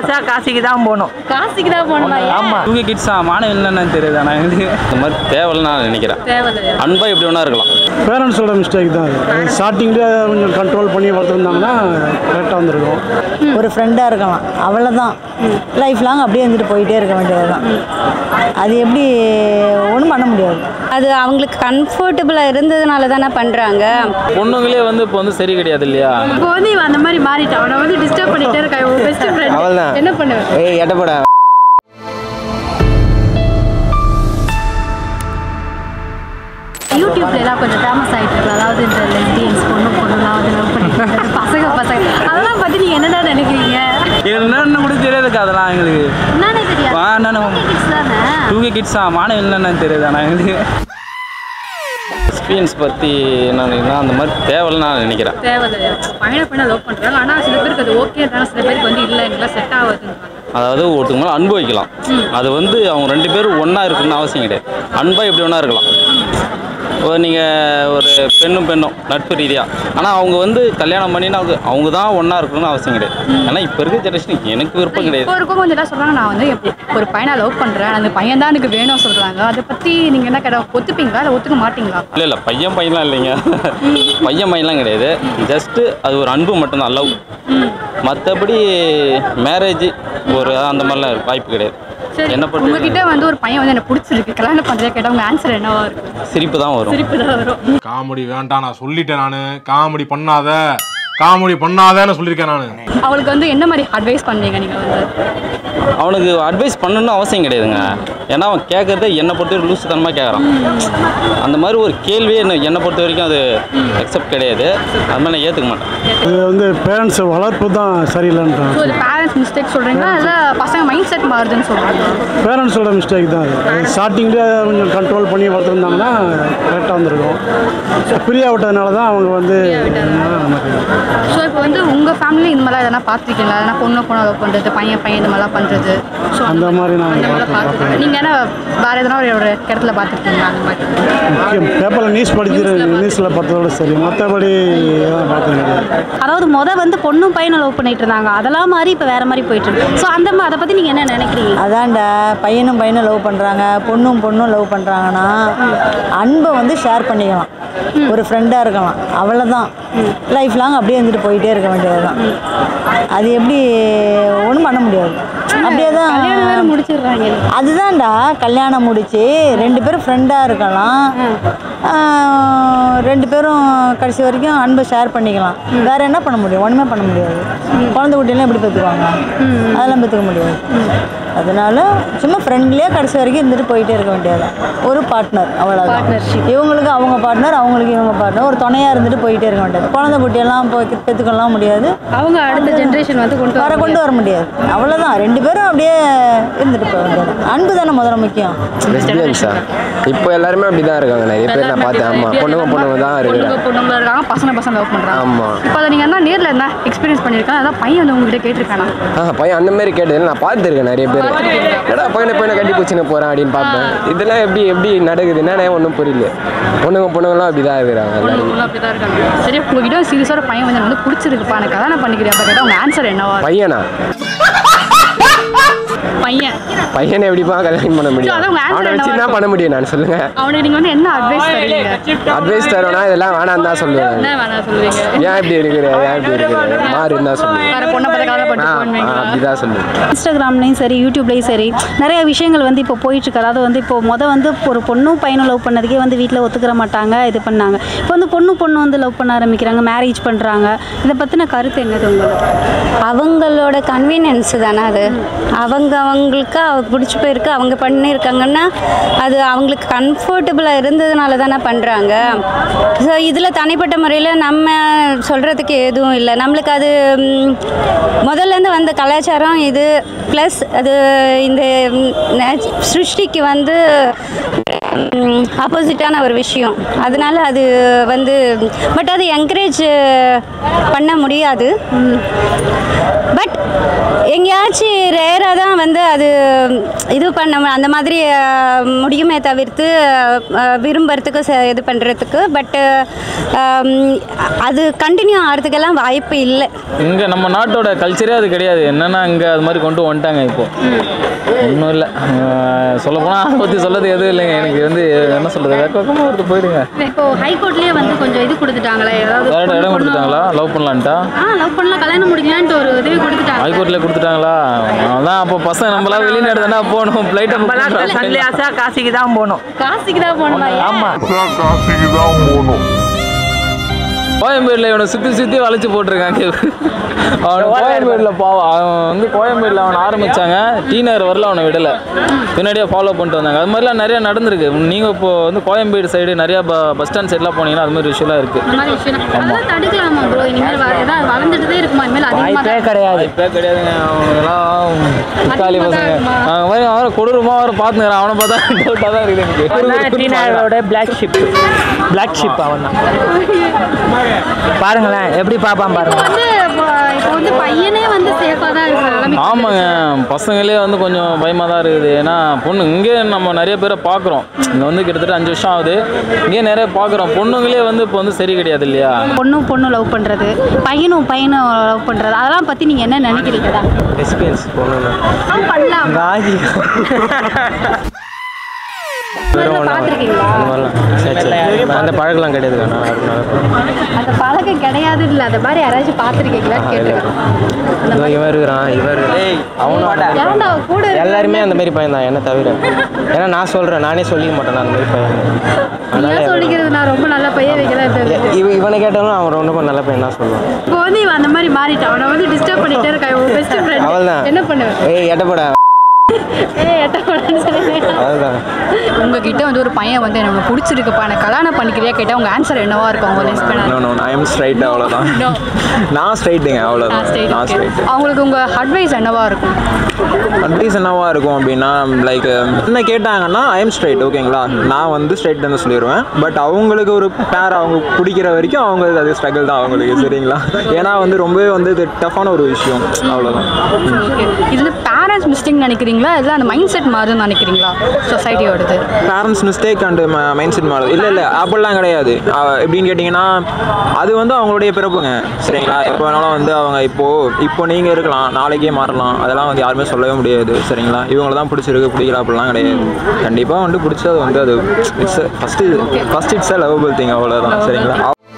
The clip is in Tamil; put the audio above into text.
சார் காசிக்கு தான் போகணும் காசிக்கு தான் போகணுமா ஏன்? ஆமா டூ கிட்ஸா மாணவன் இல்லைன்னு தெரியுது ஆனால் எங்களுக்கு இந்த மாதிரி தேவைன்னு நான் நினைக்கிறேன் தேவையில்லையா அன்பா எப்படி வேணா இருக்கலாம் பேரண்ட்ஸோட மிஸ்டேக் தான் அது ஸ்டார்டிங்லேயே கொஞ்சம் கண்ட்ரோல் பண்ணி வளர்த்துருந்தாங்கன்னா கரெக்டாக வந்திருக்கும் ஒரு ஃப்ரெண்டாக இருக்கலாம் அவ்வளோதான் லைஃப் லாங் அப்படியே இருந்துட்டு போயிட்டே இருக்க வேண்டியது தான் அது எப்படி ஒன்றும் பண்ண முடியாது அது அவங்களுக்கு கம்ஃபர்டபுளாக இருந்ததுனால தானே பண்ணுறாங்க பொண்ணுங்களே வந்து இப்போ வந்து சரி கிடையாது இல்லையா இப்போ வந்து இவன் அந்த மாதிரி மாறிட்டான் அவனை வந்து டிஸ்டர்ப் பண்ணிட்டே இருக்கான் உன் பெஸ்ட் ஃப்ரெண்ட் அவள்தான். என்ன பண்ணுவேன் ஏய் எட்டப்படா யூடியூப்ல எல்லாம் கொஞ்சம் ஃபேமஸ் ஆயிட்டு இருக்கு அதாவது இந்த லெஸ்பியன்ஸ் பொண்ணு பொண்ணுலாம் வந்து லவ் பண்ணிட்டு இருக்கிறது, பசங்க பசங்க அதெல்லாம் பத்தி நீங்க என்னடா நினைக்கிறீங்க என்னன்னு கூட தெரியாதுக்கா அதெல்லாம் எங்களுக்கு என்னன்னே தெரியாது வா, என்னன்னு கிட்ஸ் தானே டூ கிட்ஸா மாணவன் இல்லைன்னு தெரியுது ஆனால் எங்களுக்கு எக்ஸ்பீரியன்ஸ் பற்றி என்னன்னா அந்த மாதிரி தேவைன்னு நான் நினைக்கிறேன் தேவையில்லையா பையனை பையனை லவ் பண்றாங்க ஆனா சில பேருக்கு அது ஓகேன்றாங்க சில பேருக்கு வந்து இல்லை எங்கெல்லாம் செட் ஆகாதுன்றாங்க அதாவது ஒருத்தங்க மேலே அனுபவிக்கலாம் அது வந்து அவங்க ரெண்டு பேரும் ஒன்றா இருக்குன்னு அவசியம் கிடையாது அன்பாக எப்படி வேணா இருக்கலாம் இப்போ நீங்கள் ஒரு பெண்ணும் பெண்ணும் நட்பு ரீதியாக ஆனால் அவங்க வந்து கல்யாணம் பண்ணினா அவங்க அவங்க தான் ஒன்றா இருக்கணும்னு அவசியம் கிடையாது ஏன்னா இப்போ இருக்க ஜெனரேஷன் எனக்கு விருப்பம் கிடையாது இப்போ இருக்கும் கொஞ்சம் எல்லாம் சொல்றாங்க நான் வந்து எப்ப- ஒரு பையனை லவ் பண்றேன் அந்த பையன் தான் எனக்கு வேணும் சொல்றாங்க அதை பத்தி நீங்க என்ன கேட்ட ஒத்துப்பீங்களா இல்லை ஒத்துக்க மாட்டீங்களா இல்லை இல்லை பையன் பையன்லாம் இல்லைங்க பையன் பையன்லாம் கிடையாது ஜஸ்ட்டு அது ஒரு அன்பு மட்டும்தான் லவ் மற்றபடி மேரேஜ் ஒரு அந்த மாதிரிலாம் வாய்ப்பு கிடையாது சரி என்ன உங்ககிட்ட பண்ணுறது வந்து ஒரு பையன் வந்து எனக்கு பிடிச்சிருக்கு கல்யாணம் பண்றதா கேட்டா உங்க ஆன்சர் என்னவா இருக்கும் சிரிப்பு தான் வரும் சிரிப்பு தான் வரும் காமெடி வேண்டாம் நான் சொல்லிட்டேன் நான் காமெடி பண்ணாத காமெடி பண்ணாதேன்னு சொல்லியிருக்கேன் நான் அவளுக்கு வந்து என்ன மாதிரி அட்வைஸ் பண்ணுவீங்க நீங்க வந்து அவனுக்கு அட்வைஸ் பண்ணணும்னு அவசியம் கிடையாதுங்க ஏன்னா அவன் கேட்குறதே என்னை பொறுத்த வரைக்கும் லூசுத்தனமாக கேட்குறான் அந்த மாதிரி ஒரு கேள்வியே என்ன என்னை பொறுத்த வரைக்கும் அது அக்செப்ட் கிடையாது அது மாதிரி நான் ஏற்றுக்க மாட்டேன் இது வந்து பேரண்ட்ஸ் வளர்ப்பு தான் சரியில்லைன்றாங்க ஸோ இது பேரண்ட்ஸ் மிஸ்டேக் சொல்றீங்களா இல்லை பசங்க மைண்ட் செட் மாறுதுன்னு சொல்றாங்க பேரண்ட்ஸோட மிஸ்டேக் தான் அது ஸ்டார்டிங்லேயே கொஞ்சம் கண்ட்ரோல் பண்ணி வளர்த்துருந்தாங்கன்னா கரெக்டாக வந்திருக்கும் ஃப்ரீயாக விட்டதுனால தான் அவங்க வந்து ஸோ இப்போ வந்து உங்க ஃபேமிலி இந்த மாதிரிலாம் எதனா பார்த்துருக்கீங்களா எதனா பொண்ணு பொண்ணு லவ் பண்ணுறது பையன் பையன் இந்த மாதிரிலாம் பண்ணுறது ஸோ அந்த மாதிரி நான் அந்த மாதிரிலாம் பார்த்துருக்கேன் நீங்கள் என்ன வேறு எதனா ஒரு ஒரு இடத்துல பார்த்துருக்கீங்களா அந்த மாதிரி முக்கியம் பேப்பரில் நியூஸ் படிக்கிற நியூஸில் பார்த்ததோட சரி மற்றபடி பார்த்தது கிடையாது அதாவது முத வந்து பொண்ணும் பையனும் லவ் பண்ணிட்டு இருந்தாங்க அதெல்லாம் மாதிரி இப்போ வேற மாதிரி போயிட்டு இருக்கு ஸோ அந்த மா- அதை பற்றி நீங்கள் என்ன நினைக்கிறீங்க அதான்டா பையனும் பையனும் லவ் பண்ணுறாங்க பொண்ணும் பொண்ணும் லவ் பண்ணுறாங்கன்னா அன்பை வந்து ஷேர் பண்ணிக்கலாம் ஒரு ஃப்ரெண்டாக இருக்கலாம் அவ்வளோதான் லைஃப் லாங் அப்படியே இருந்துட்டு போயிட்டே இருக்க வேண்டியது தான் அது எப்படி ஒன்றும் பண்ண முடியாது அப்படியே கல்யாணம் வேற தான் முடிச்சிடுறாங்க அதுதான்டா கல்யாணம் முடிச்சு ரெண்டு பேரும் ஃப்ரெண்டாக இருக்கலாம் ஆஹ், ரெண்டு பேரும் கடைசி வரைக்கும் அன்பை ஷேர் பண்ணிக்கலாம் வேற என்ன பண்ண முடியும் ஒன்றுமே பண்ண முடியாது குழந்தை குட்டியெல்லாம் எப்படி பெற்றுக்குவாங்க அதெல்லாம் பெற்றுக்க முடியாது அதனால சும்மா ஃப்ரெண்ட்லியாக கடைசி வரைக்கும் இருந்துட்டு போயிட்டே இருக்க வேண்டியதுதான் ஒரு பார்ட்னர் அவ்வளோதான் இவங்களுக்கு அவங்க பார்ட்னர் அவங்களுக்கு இவங்க பார்ட்னர் ஒரு துணையாக இருந்துட்டு போயிட்டே இருக்க வேண்டியது குழந்தை குட்டியெல்லாம் போய் பெற்றுக்கலாம் முடியாது அவங்க அடுத்த ஜென்ரேஷன் வந்து கொண்டு வர கொண்டு வர முடியாது அவ்வளோதான் ரெண்டு பேரும் அப்படியே இருந்துட்டு போக வேண்டியது அன்பு தானே முதல்ல முக்கியம் லெஸ்பியன்ஸா இப்போ எல்லாருமே அப்படி தான் இருக்காங்க நிறைய பேர் நான் பார்த்தேன் ஆமாம் பொண்ணுங்க பொண்ணுங்க தான் பொண்ணுங்க இருக்கிறாங்க பொண்ணுங்க இருக்காங்க பசங்க பசங்க லவ் பண்ணுறாங்க ஆமா. இப்போ அதை நீங்கள் என்ன நேரில் என்ன எக்ஸ்பீரியன்ஸ் பண்ணியிருக்கேன் அதான் பையன் வந்து உங்ககிட்ட கேட்டிருக்கானா ஆ பையன் அந்த மாதிரி கேட்டது நான் பார்த்துருக்கேன் நிறைய பேர் என்னடா பையனை பையனை கட்டி பிடிச்சின்னு போகிறேன் அப்படின்னு பார்ப்பேன் இதெல்லாம் எப்படி எப்படி நடக்குது என்னடா ஒன்றும் புரியல பொண்ணுங்க பொண்ணுங்களாம் அப்படி தான் இருக்கிறாங்க எல்லாரும் பொண்ணுங்க அப்படி தான் இருக்காங்க சரி உங்ககிட்ட சீரியஸாக ஒரு பையன் வந்து எனக்கு வந்து பிடிச்சிருக்குப்பா எனக்கு கல்யாணம் பண்ணிக்கிறேன் அப்போ கேட்டால் உங்கள் ஆன்சர் என்னவா இருக்கும்? பையனா பையன் பையனை எப்படிப்பா கல்யாணம் பண்ண முடியும் அதான் உங்க answer அவனை வச்சு என்னவா என்ன பண்ண முடியும் நான் சொல்லுங்க அவனுக்கு நீங்கள் வந்து என்ன அட்வைஸ் தருவீங்க அட்வைஸ் தரோன்னா இதெல்லாம் வேணாம் தான் சொல்லுவேன் என்ன வேணாம் சொல்லுவீங்க ஏன் இப்படி இருக்கிற ஏன் இப்படி இருக்கிற மாறுன்னு தான் சொல்லுவேன் வேற பொண்ணை பார்த்து கல்யாணம் ஆ பண்ணிட்டு ஆ, போவீங்களா அப்படிதான் சொல்லுவேன் இன்ஸ்டாகிராம்லேயும் சரி யூடியூப்லேயும் சரி நிறைய விஷயங்கள் வந்து இப்போ போயிட்டுருக்கு அதாவது வந்து இப்போ முத வந்து ஒரு பொண்ணும் பையனும் லவ் பண்ணதுக்கே வந்து வீட்டில் ஒத்துக்கிற மாட்டாங்க இது பண்ணாங்க இப்போ வந்து பொண்ணு பொண்ணு வந்து லவ் பண்ண ஆரம்பிக்கிறாங்க மேரேஜ் பண்ணுறாங்க இதை பற்றின கருத்து என்னது உங்களுக்கு அவங்களோட கன்வீனியன்ஸ் தானே அது அவங்க அவங்களுக்கு அவ பிடிச்சி போயிருக்கு அவங்க பண்ணியிருக்காங்கன்னா அது அவங்களுக்கு கம்ஃபர்டபுளாக இருந்ததுனால தானே பண்ணுறாங்க ஸோ இதில் தனிப்பட்ட முறையில் நம்ம சொல்கிறதுக்கு எதுவும் இல்லை நம்மளுக்கு அது ம், முதல்லேருந்து வந்த கலாச்சாரம் இது ப்ளஸ் அது இந்த ம், நே- சிருஷ்டிக்கு வந்து ஆப்போசிட்டான ஒரு விஷயம் அதனால அது வந்து பட் அது என்கரேஜ் பண்ண முடியாது பட் எங்கேயாச்சும் ரேராக தான் வந்து அது இது பண்ண அந்த மாதிரி அஹ், முடியுமே தவிர்த்து அஹ், விரும்புறதுக்கு ச- இது பண்ணுறதுக்கு பட்டு அது கண்டினியூ ஆகிறதுக்கெல்லாம் வாய்ப்பு இல்லை இங்கே நம்ம நாட்டோட கல்ச்சரே அது கிடையாது என்னன்னா இங்கே அது மாதிரி கொண்டு வந்துட்டாங்க இப்போ ஒன்றும் இல்லை சொல்லப்போனால் அதை பற்றி சொல்லது எதுவும் இல்லைங்க எனக்கு வந்து என்ன சொல்கிறது வெக்கமாக ஒருத்தர் போயிடுங்க இப்போ ஹைகோர்ட்லயே வந்து கொஞ்சம் இது கொடுத்துட்டாங்களே ஏதாவது வேற பொண்ணு இடம் பொண்ணு- கொடுத்துட்டாங்களா லவ் பண்ணலான்ட்டா ஆ லவ் பண்ணலாம் கல்யாணம் முடிக்கலான்ட்டு ஒரு உதவி கொடுத்துட்டாங்க ஹைகோர்ட்டில் கொடுத்துட்டாங்களா அதான் அப்போ பசங்க நம்மளாம் வெளிநாடு தானே போகணும் ஃப்ளைட்டை சன்லையாசா காசிக்கு தான் போகணும் காசிக்கு தான் போகணுமா ஏன்? ஆமா கோயம்பேடுல இவனை சுற்றி சுற்றி வளைச்சு போட்டிருக்காங்க அவன் கோயம்பேடுல பாவம் அவன் வந்து கோயம்பேடுல அவனை ஆரம்பிச்சாங்க டி நகர் வரல அவனை விடலை பின்னாடியே ஃபாலோ பண்ணிட்டு வந்தாங்க அது மாதிரிலாம் நிறைய நடந்திருக்கு நீங்கள் இப்போ வந்து கோயம்பேடு சைடு நிறையா பஸ் ஸ்டாண்ட் சைட்லாம் போனீங்கன்னா அது மாதிரி விஷயம்லாம் இருக்குது இந்த மாதிரி விஷயம் அதெல்லாம் தடுக்கலாமா ப்ரோ இனிமேல் வ- ஏதாவது வளர்ந்துட்டு இருக்குமா இனிமேல் அதிகமாக வாய்ப்பே கிடையாது இப்போ கிடையாதுங்க அவங்கெல்லாம் முக்காலி அதிகமா பசங்க தான் இருக்குமா? அவன் மாதிரி அவரை கொடூரமாக அவரை பார்த்துக்கிறேன் அவனை பார்த்தா டவுட்டாக தான் இருக்குது எனக்கு டீனாரோட பிளாக் ஷிப் பிளாக் ஷிப் அவன் தான் பாருங்களேன் எப்படி பார்ப்பான் இப்போ பாருங்க வந்து இப்போ இப்போ வந்து பையனே வந்து சேஃபாக தான் இருக்கிற நிலைமைக்கு ஆமாங்க பசங்களே வந்து கொஞ்சம் பயமாக தான் இருக்குது ஏன்னா பொண்ணு இங்கே நம்ம நிறைய பேரை பார்க்குறோம் இங்கே வந்து கிட்டத்தட்ட அஞ்சு வருஷம் ஆகுது இங்கே நிறைய பார்க்குறோம் பொண்ணுங்களே வந்து இப்போ வந்து சரி கிடையாது இல்லையா பொண்ணும் பொண்ணும் லவ் பண்ணுறது பையனும் பையனும் லவ் பண்ணுறது அதெல்லாம் பற்றி நீங்கள் என்ன நினைக்கிறீங்களா எக்ஸ்பீரியன்ஸ் போகணும் லவ் பண்ணலாம் ராஜி பார்த்துருக்கீங்களா சரி சரி அந்த பழக்கெல்லாம் கிடையாது நான் அந்த பழக்கம் கிடையாது இல்லை அந்த மாதிரி யாராச்சும் பார்த்துருக்கீங்களான்னு கேட்டுருக்கேன் இதோ இவன் இருக்கிறான் இவர் அவனோட ஏன்டா கூட இருக்க- எல்லாருமே அந்த மாதிரி பையன் தான் என்ன தவிர ஏன்னா நான் சொல்கிறேன் நானே சொல்லிக்க மாட்டேன் நான் அந்த மாதிரி பையன் ஏன் சொல்லிக்கிறது நான் ரொம்ப நல்ல பையன் வைக்கலாம் தெரியுது இவ இவனை கேட்டாலும் அவன் ரொம்ப நல்ல பையன் தான் சொல்லுவான் இப்போ வந்து இவன் அந்த மாதிரி மாறிட்டான் அவனை வந்து டிஸ்டர்ப் பண்ணிட்டே இருக்கான் உன் பெஸ்ட் ஃப்ரெண்ட் அவள்தான். என்ன பண்ணுவேன் ஏய் எட்டப்படா ஏய் எட்ட போடான்னு சொல்லி அதுதான் உங்ககிட்ட வந்து ஒரு பையன் வந்து எனக்கு பிடிச்சிருக்குப்பா எனக்கு கல்யாணம் பண்ணிக்கிறியா கேட்டால் உங்கள் ஆன்சர் என்னவா இருக்கும் உங்க லிஸ்ட் பண்ண no no I'm straight அவ்வளோதான் No. நான் ஸ்ட்ரைட்டுங்க அவ்வளோதான் நான் straight, நான் okay. ஸ்ட்ரைட் அவங்களுக்கு உங்கள் அட்வைஸ் என்னவா இருக்கும் அட்வைஸ் என்னவா இருக்கும் அப்படின்னா லைக் என்ன கேட்டாங்கன்னா ஐ எம் ஸ்ட்ரைட் ஓகேங்களா நான் வந்து ஸ்ட்ரைட் தான் சொல்லிடுவேன் பட் அவங்களுக்கு ஒரு பேர் அவங்க பிடிக்கிற வரைக்கும் அவங்களுக்கு அது ஸ்ட்ரகிள் தான் அவங்களுக்கு சரிங்களா ஏன்னா வந்து ரொம்பவே வந்து இது டஃப்பான ஒரு விஷயம் அவ்வளோதான் ஓகே இதில் பேரண்ட்ஸ் மிஸ்டேக் நினைக்கிறீங்களா இல்லை அந்த மைண்ட் செட் மாறுன்னு நினைக்கிறீங்களா சொசைட்டியோடது parents mistake and mind set மாறுது இல்லை இல்லை அப்படிலாம் கிடையாது அஹ் எப்படின்னு கேட்டிங்கன்னா அது வந்து அவங்களுடைய பிறப்புங்க சரிங்களா எப்போ வேணாலும் வந்து அவங்க இப்போது இப்போ நீங்கள் இருக்கலாம் நாளைக்கே மாறலாம் அதெல்லாம் வந்து யாருமே சொல்லவே முடியாது சரிங்களா இவங்கள தான் பிடிச்சிருக்கு பிடிக்கல அப்படிலாம் கிடையாது கண்டிப்பாக வந்து பிடிச்சது வந்து அது it's first first it's a lovable thing அவ்வளோதான் சரிங்களா